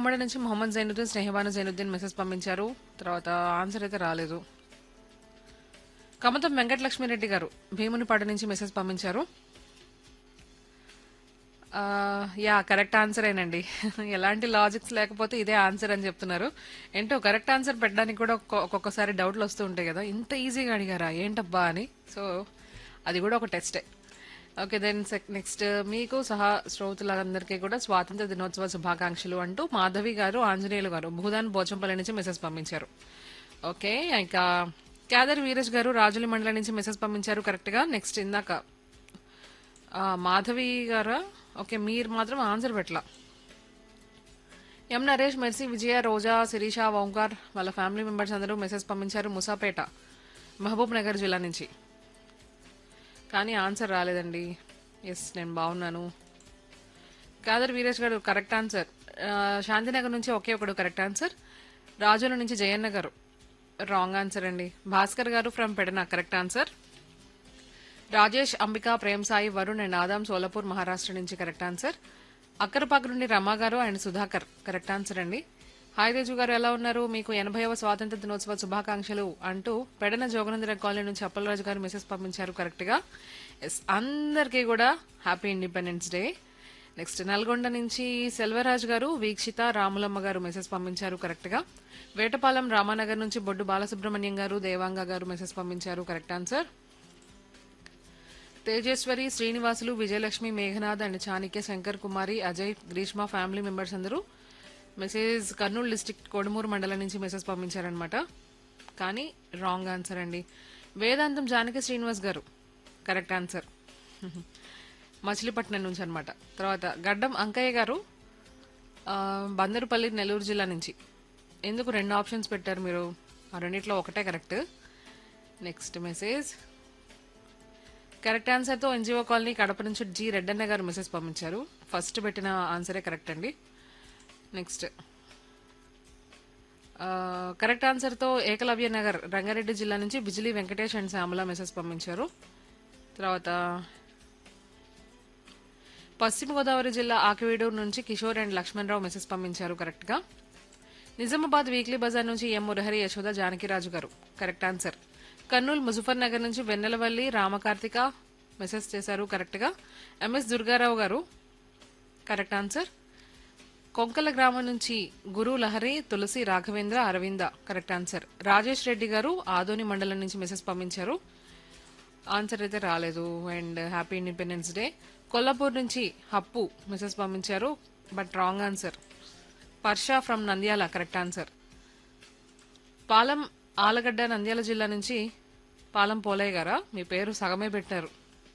ఉమ్మడి నుంచి మొహమ్మద్ జైనుద్దీన్ స్నేహబాను జైనుద్దీన్ మెసేజ్ పంపించారు తర్వాత ఆన్సర్ అయితే రాలేదు కమతం వెంకటలక్ష్మిరెడ్డి గారు భీమునిపాడు నుంచి మెసేజ్ పంపించారు ఆ, యా కరెక్ట్ ఆన్సరేనండి ఎలాంటి లాజిక్స్ లేకపోతే ఇదే ఆన్సర్ అని చెప్తున్నారు ఏంటో కరెక్ట్ ఆన్సర్ పెట్టడానికి కూడా ఒక్కొ- ఒక్కొక్కసారి డౌట్లు వస్తూ ఉంటాయి కదా ఇంత ఈజీగా అడిగారా ఏంటబ్బా అని సో అది కూడా ఒక టెస్టే ఓకే దెన్ నెక్స్ట్ మీకు సహా శ్రోతలందరికీ కూడా స్వాతంత్ర దినోత్సవ శుభాకాంక్షలు అంటూ మాధవి గారు ఆంజనేయులు గారు భూదాన్ పోచంపల్లి నుంచి మెసేజ్ పంపించారు ఓకే ఇంకా క్యాదర్ వీరేష్ గారు రాజుల మండలం నుంచి మెసేజ్ పంపించారు కరెక్ట్గా నెక్స్ట్ ఇందాక ఆ, మాధవి గారా ఓకే మీరు మాత్రం ఆన్సర్ పెట్టలా ఎం నరేష్ మెర్సీ విజయ రోజా శిరీష ఓంకార్ వాళ్ళ ఫ్యామిలీ మెంబర్స్ అందరూ మెసేజ్ పంపించారు ముసాపేట మహబూబ్ నగర్ జిల్లా నుంచి కానీ ఆన్సర్ రాలేదండి ఎస్ నేను బాగున్నాను కాదర్ వీరేష్ గారు కరెక్ట్ ఆన్సర్ ఆ, శాంతినగర్ నుంచి ఒకే ఒకడు కరెక్ట్ ఆన్సర్ రాజుల నుంచి జయన్న గారు రాంగ్ ఆన్సర్ అండి Bhaskar garu from Pedana correct answer Rajesh Ambika Prem Sai Varun and Adam Solapur Maharashtra నుంచి కరెక్ట్ ఆన్సర్ అక్కరపాక నుండి Rama garu and Sudhakar correct answer అండి హాయ్ తేజు గారు ఎలా ఉన్నారు మీకు ఎనభైవ స్వాతంత్ర దినోత్సవ శుభాకాంక్షలు అంటూ పెడన జోగనందర కాలనీ నుంచి అప్పలరాజు గారు మెసేజ్ పంపించారు కరెక్ట్ గా ఎస్ అందరికీ కూడా happy independence day next Nalgonda నుంచి సెల్వరాజ్ గారు వీక్షిత రాములమ్మ గారు మెసేజ్ పంపించారు కరెక్ట్ గా వేటపాలెం రామానగర్ నుంచి బొడ్డు బాలసుబ్రహ్మణ్యం గారు దేవాంగ గారు మెసేజ్ పంపించారు correct answer Tejeswari Srinivasulu Vijayalakshmi Meghanath and Chanakya Shankar Kumari Ajay Greeshma family members అందరూ మెసేజ్ కర్నూలు డిస్ట్రిక్ట్ కొడుమూరు మండలం నుంచి మెసేజ్ పంపించారనమాట కానీ రాంగ్ ఆన్సర్ అండి వేదాంతం జానకి శ్రీనివాస్ గారు కరెక్ట్ ఆన్సర్ మచిలీపట్నం నుంచి అనమాట తర్వాత గడ్డం అంకయ్య గారు ఆ, బందరుపల్లి నెల్లూరు జిల్లా నుంచి ఎందుకు రెండు ఆప్షన్స్ పెట్టారు మీరు ఆ రెండిట్లో ఒకటే కరెక్ట్ నెక్స్ట్ మెసేజ్ కరెక్ట్ ఆన్సర్తో ఎన్జిఓ కాలనీ కడప నుంచి జి రెడ్డన్న గారు మెసేజ్ పంపించారు ఫస్ట్ పెట్టిన ఆన్సరే కరెక్ట్ అండి నెక్స్ట్ ఆ, కరెక్ట్ ఆన్సర్తో ఏకలవ్య నగర్ రంగారెడ్డి జిల్లా నుంచి బిజిలీ వెంకటేష్ అండ్ శ్యామల మెసేజ్ పంపించారు తర్వాత పశ్చిమ గోదావరి జిల్లా ఆకివీడూరు నుంచి కిషోర్ అండ్ లక్ష్మణరావు మెసేజ్ పంపించారు కరెక్ట్గా నిజామాబాద్ వీక్లీ బజార్ నుంచి ఎం మురహరి యశోద జానకిరాజు గారు కరెక్ట్ ఆన్సర్ కర్నూలు ముజఫర్ నగర్ నుంచి వెన్నెలవల్లి రామకార్తిక మెసేజ్ చేశారు కరెక్ట్గా ఎంఎస్ దుర్గారావు గారు కరెక్ట్ ఆన్సర్ కొంకల గ్రామం నుంచి గురు లహరి తులసి రాఘవేంద్ర అరవింద కరెక్ట్ ఆన్సర్ రాజేష్ రెడ్డి గారు ఆదోని మండలం నుంచి మెసేజ్ పంపించారు ఆన్సర్ అయితే రాలేదు and happy independence day Kollapur నుంచి హప్పు మెసేజ్ పంపించారు but wrong answer Parsha from Nandyal correct answer Palam Allagadda Nandyal జిల్లా నుంచి పాలం పోలయ్య గారా మీ పేరు సగమే పెట్టారు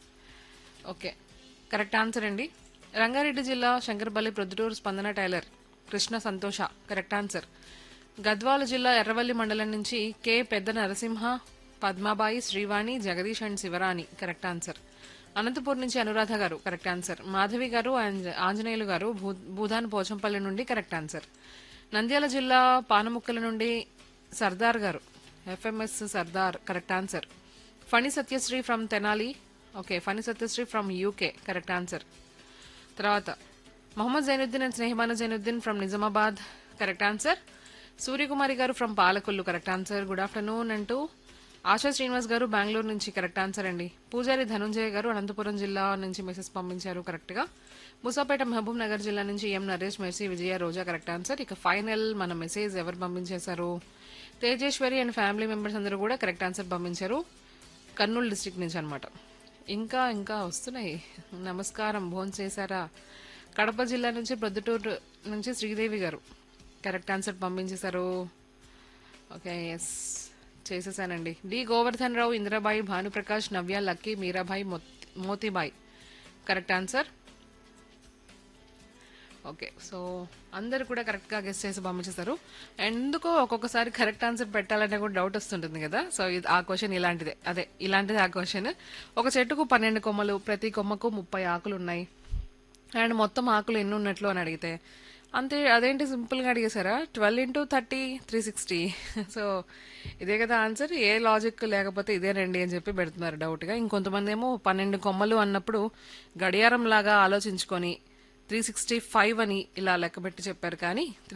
ఓకే కరెక్ట్ ఆన్సర్ అండి రంగారెడ్డి జిల్లా శంకరపల్లి ప్రొద్దుటూరు స్పందన టైలర్ కృష్ణ సంతోష కరెక్ట్ ఆన్సర్ గద్వాల జిల్లా ఎర్రవల్లి మండలం నుంచి K Pedda Narasimha Padmabai Srivani Jagadish and Shivarani correct answer Anantapur నుంచి అనురాధ గారు కరెక్ట్ ఆన్సర్ మాధవి గారు అండ్ ఆంజనేయులు గారు భూ- భూదాన్ పోచంపల్లి నుండి కరెక్ట్ ఆన్సర్ నంద్యాల జిల్లా పానముక్కల నుండి Sardar garu FMS Sardar correct answer Phani Satyasri from Tenali okay Phani Satyasri from UK correct answer తర్వాత Mohammed Zainuddin and Snehamana Zainuddin from Nizamabad correct answer Suryakumari garu from Palakollu correct answer good afternoon అంటూ ఆశా శ్రీనివాస్ గారు బెంగళూరు నుంచి కరెక్ట్ ఆన్సర్ అండి పూజారి ధనుంజయ గారు అనంతపురం జిల్లా నుంచి మెసేజ్ పంపించారు కరెక్ట్ గా ముసాపేట మహబూబ్ నగర్ జిల్లా నుంచి M Naresh mercy Vijaya Roja correct answer ఇక ఫైనల్ మన మెసేజ్ ఎవరు పంపించేశారు తేజేశ్వరి అండ్ ఫ్యామిలీ మెంబర్స్ అందరూ కూడా కరెక్ట్ ఆన్సర్ పంపించారు కర్నూలు డిస్ట్రిక్ట్ నుంచి అనమాట ఇంకా ఇంకా వస్తున్నాయి నమస్కారం భోన్ చేశారా కడప జిల్లా నుంచి ప్రొద్దుటూరు నుంచి శ్రీదేవి గారు కరెక్ట్ ఆన్సర్ పంపించేశారు ఓకే ఎస్ చేసేసానండి డి గోవర్ధన్ రావు ఇందిరాబాయి భానుప్రకాష్ నవ్య లక్కీ మీరాబాయి మోత్- Motibai correct answer okay so అందరు కూడా కరెక్ట్గా గెస్ట్ చేసి పంపించేస్తారు ఎందుకో ఒక్కొక్కసారి కరెక్ట్ ఆన్సర్ పెట్టాలంటే కూడా డౌట్ వస్తుంటుంది కదా సో ఇది ఆ క్వశ్చన్ ఇలాంటిదే అదే ఇలాంటిదే ఆ క్వశ్చన్ ఒక చెట్టుకు పన్నెండు కొమ్మలు ప్రతి కొమ్మకు ముప్పై ఆకులు ఉన్నాయి అండ్ మొత్తం ఆకులు ఎన్ని ఉన్నట్లు అని అడిగితే అంతే అదేంటి సింపుల్గా అడిగేశారా twelve into thirty three sixty so ఇదే కదా ఆన్సర్ ఏ లాజిక్ లేకపోతే ఇదేనండి అని చెప్పి పెడుతున్నారు డౌట్గా ఇంకొంతమంది ఏమో పన్నెండు కొమ్మలు అన్నప్పుడు గడియారం లాగా ఆలోచించుకొని త్రీ సిక్స్టీ ఫైవ్ అని ఇలా లెక్కబెట్టి చెప్పారు కానీ